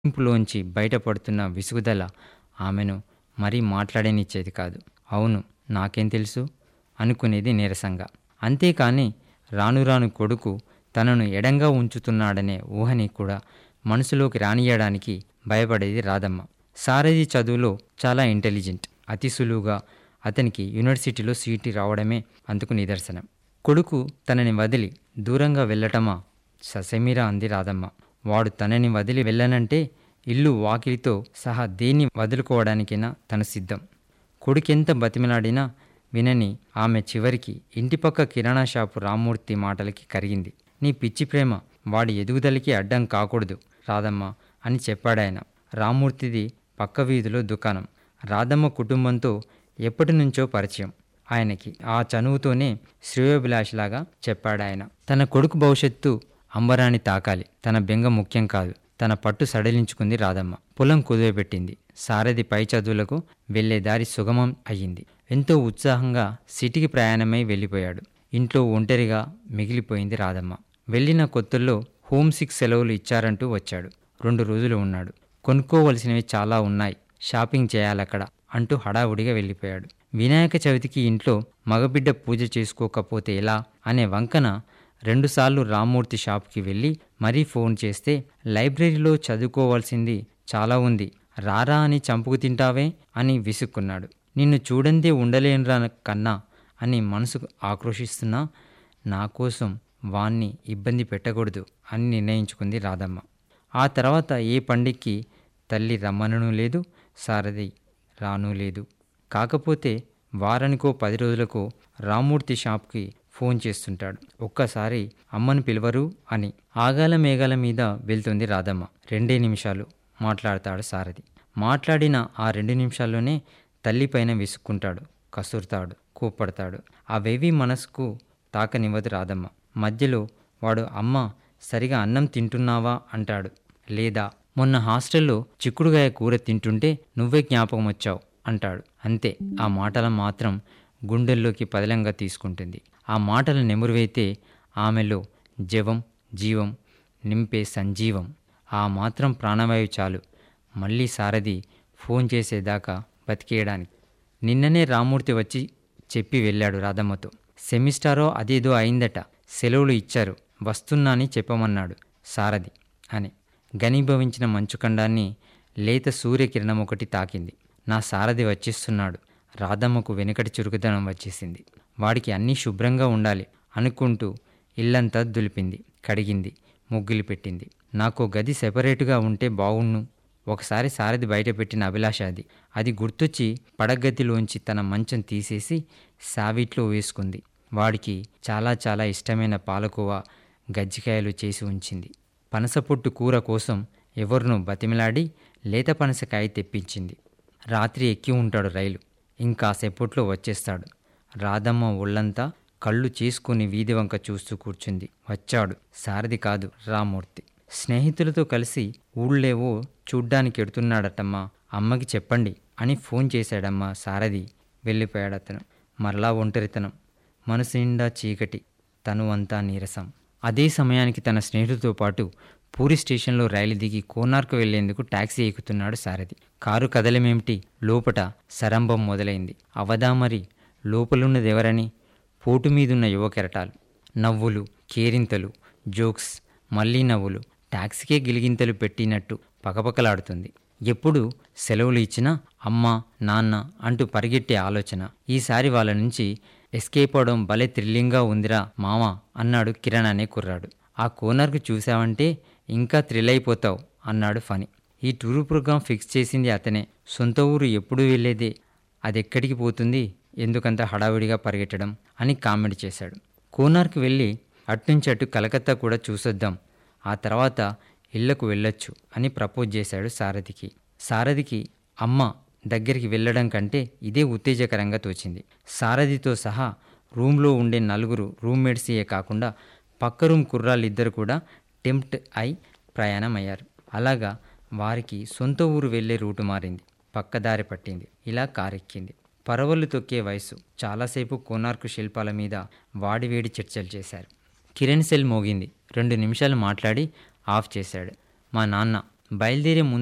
ఇంపులోంచి బయటపడుతున్న విసుగుదల ఆమెను మరీ మాట్లాడనిచ్చేది కాదు. అవును నాకేం తెలుసు అనుకునేది నీరసంగా. అంతేకాని రాను రాను కొడుకు తనను ఎడంగా ఉంచుతున్నాడనే ఊహని కూడా మనసులోకి రానియ్యడానికి భయపడేది రాధమ్మ. సారథి చదువులో చాలా ఇంటెలిజెంట్. అతి సులువుగా అతనికి యూనివర్సిటీలో సీటు రావడమే అందుకు నిదర్శనం. కొడుకు తనని వదిలి దూరంగా వెళ్ళటమా ససేమిరా అంది రాధమ్మ. వాడు తనని వదిలి వెళ్ళనంటే ఇల్లు వాకిలితో సహా దేన్ని వదులుకోవడానికైనా తను సిద్ధం. కొడుకెంత బతిమిలాడినా వినని ఆమె చివరికి ఇంటిపక్క కిరాణా షాపు రామ్మూర్తి మాటలకి కరిగింది. నీ పిచ్చి ప్రేమ వాడి ఎదుగుదలకి అడ్డం కాకూడదు రాధమ్మా అని చెప్పాడాయన. రామ్మూర్తిది పక్క వీధిలో దుకాణం. రాధమ్మ కుటుంబంతో ఎప్పటినుంచో పరిచయం ఆయనకి. ఆ చనువుతోనే శ్రేయోభిలాషిలాగా చెప్పాడాయన. తన కొడుకు భవిష్యత్తు అంబరాన్ని తాకాలి. తన బెంగ ముఖ్యం కాదు. తన పట్టు సడలించుకుంది రాధమ్మ. పొలం కుదువపెట్టింది. సారథి పై చదువులకు వెళ్లే దారి సుగమం అయ్యింది. ఎంతో ఉత్సాహంగా సిటీకి ప్రయాణమై వెళ్ళిపోయాడు. ఇంట్లో ఒంటరిగా మిగిలిపోయింది రాధమ్మ. వెళ్ళిన కొత్తల్లో హోమ్ సిక్ సెలవులు ఇచ్చారంటూ వచ్చాడు. రెండు రోజులు ఉన్నాడు. కొనుక్కోవలసినవి చాలా ఉన్నాయి. షాపింగ్ చేయాలక్కడ అంటూ హడావుడిగా వెళ్ళిపోయాడు. వినాయక చవితికి ఇంట్లో మగబిడ్డ పూజ చేసుకోకపోతే ఎలా అనే వంకన రెండుసార్లు రామ్మూర్తి షాపుకి వెళ్ళి మరీ ఫోన్ చేస్తే లైబ్రరీలో చదువుకోవాల్సింది చాలా ఉంది. రారా అని చంపుకు తింటావే అని విసుక్కున్నాడు. నిన్ను చూడందే ఉండలేనురా కన్నా అని మనసుకు ఆక్రోశిస్తున్నా నాకోసం వాణ్ణి ఇబ్బంది పెట్టకూడదు అని నిర్ణయించుకుంది రాధమ్మ. ఆ తర్వాత ఏ పండక్కి తల్లి రమ్మననూ లేదు. సారథి రానూ లేదు. కాకపోతే వారానికో పది రోజులకో రామ్మూర్తి షాపుకి ఫోన్ చేస్తుంటాడు. ఒక్కసారి అమ్మను పిలవరూ అని. ఆగాల మేఘాల మీద వెళ్తుంది రాధమ్మ. రెండే నిమిషాలు మాట్లాడతాడు సారథి. మాట్లాడిన ఆ రెండు నిమిషాల్లోనే తల్లిపైన విసుక్కుంటాడు. కసురుతాడు. కోప్పడతాడు. అవేవీ మనసుకు తాకనివ్వదు రాధమ్మ. మధ్యలో వాడు అమ్మా సరిగా అన్నం తింటున్నావా అంటాడు. లేదా మొన్న హాస్టల్లో చిక్కుడుగాయ కూర తింటుంటే నువ్వే జ్ఞాపకమొచ్చావ్ అంటాడు. అంతే ఆ మాటలు మాత్రం గుండెల్లోకి పదిలంగా తీసుకుంటుంది. ఆ మాటలు నెమరువైతే ఆమెలో జవం జీవం నింపే సంజీవం. ఆ మాత్రం ప్రాణవాయువు చాలు మళ్ళీ సారథి ఫోన్ చేసేదాకా బతికేయడానికి. నిన్ననే రామ్మూర్తి వచ్చి చెప్పి వెళ్ళాడు రాధమ్మతో. సెమిస్టారో అదేదో అయిందట. సెలవులు ఇచ్చారు. వస్తున్నాని చెప్పమన్నాడు సారథి అని. ఘనీభవించిన మంచుఖండాన్ని లేత సూర్యకిరణం ఒకటి తాకింది. నా సారథి వచ్చేస్తున్నాడు. రాధమ్మకు వెనుకటి చురుకుదనం వచ్చేసింది. వాడికి అన్నీ శుభ్రంగా ఉండాలి అనుకుంటూ ఇల్లంతా దులిపింది. కడిగింది. ముగ్గులు పెట్టింది. నాకో గది సెపరేటుగా ఉంటే బావుణ్ణు. ఒకసారి సారథి బయటపెట్టిన అభిలాష అది. అది గుర్తొచ్చి పడగదిలోంచి తన మంచం తీసేసి సావిట్లో వేసుకుంది. వాడికి చాలా చాలా ఇష్టమైన పాలకోవా గజ్జికాయలు చేసి ఉంచింది. పనసపొట్టు కూర కోసం ఎవర్నో బతిమిలాడి లేత పనసకాయ తెప్పించింది. రాత్రి ఎక్కి ఉంటాడు రైలు. ఇంకాసేపట్లో వచ్చేస్తాడు. రాధమ్మ ఒళ్ళంతా కళ్ళు చేసుకుని వీధివంక చూస్తూ కూర్చుంది. వచ్చాడు. సారథి కాదు రామ్మూర్తి. స్నేహితులతో కలిసి ఊళ్ళేవో చూడ్డానికెడుతున్నాడటమ్మా. అమ్మకి చెప్పండి అని ఫోన్ చేశాడమ్మా సారథి. వెళ్ళిపోయాడతను. మరలా ఒంటరితనం. మనసు నిండా చీకటి. తనువంతా నీరసం. అదే సమయానికి తన స్నేహితుడితో పాటు పూరీ స్టేషన్లో రైలు దిగి కోనార్కు వెళ్లేందుకు టాక్సీ ఎక్కుతున్నాడు సారథి. కారు కదలమేమిటి లోపట సరంభం మొదలైంది. అవదా మరి లోపలున్నదెవరని? పోటుమీదున్న యువ కెరటాలు. నవ్వులు, కేరింతలు, జోక్స్, మళ్ళీ నవ్వులు. టాక్సీకే గిలిగింతలు పెట్టినట్టు పకపకలాడుతుంది. ఎప్పుడు సెలవులు ఇచ్చినా అమ్మా, నాన్న అంటూ పరిగెట్టే ఆలోచన. ఈసారి వాళ్ళ నుంచి ఎస్కేప్ అవడం భలే థ్రిల్లింగ్గా ఉందిరా మావా అన్నాడు కిరణ్ అనే కుర్రాడు. ఆ కోనార్కు చూశావంటే ఇంకా థ్రిల్లయిపోతావ్ అన్నాడు ఫణి. ఈ టూరు ప్రోగ్రాం ఫిక్స్ చేసింది అతనే. సొంత ఊరు ఎప్పుడూ వెళ్ళేదే. అదెక్కడికి పోతుంది ఎందుకంత హడావిడిగా పరిగెట్టడం అని కామెంట్ చేశాడు. కోనార్క్ వెళ్ళి అట్నుంచి అటు కలకత్తా కూడా చూసొద్దాం. ఆ తర్వాత ఇళ్ళకు వెళ్ళొచ్చు అని ప్రపోజ్ చేశాడు సారథికి. సారథికి అమ్మ దగ్గరికి వెళ్ళడం కంటే ఇదే ఉత్తేజకరంగా తోచింది. సారథితో సహా రూంలో ఉండే నలుగురు రూమ్మేట్సే కాకుండా పక్క రూం కుర్రాళ్ళిద్దరు కూడా టెంప్ట్ అయి ప్రయాణమయ్యారు. అలాగా వారికి సొంత ఊరు వెళ్ళే రూటు మారింది. పక్కదారి పట్టింది. ఇలా కారెక్కింది. పరవళ్లు తొక్కే వయసు. చాలాసేపు కోనార్కు శిల్పాల మీద వాడివేడి చర్చలు చేశారు. కిరణ్ సెల్ మోగింది. రెండు నిమిషాలు మాట్లాడి ఆఫ్ చేశాడు. మా నాన్న బయలుదేరే ముందు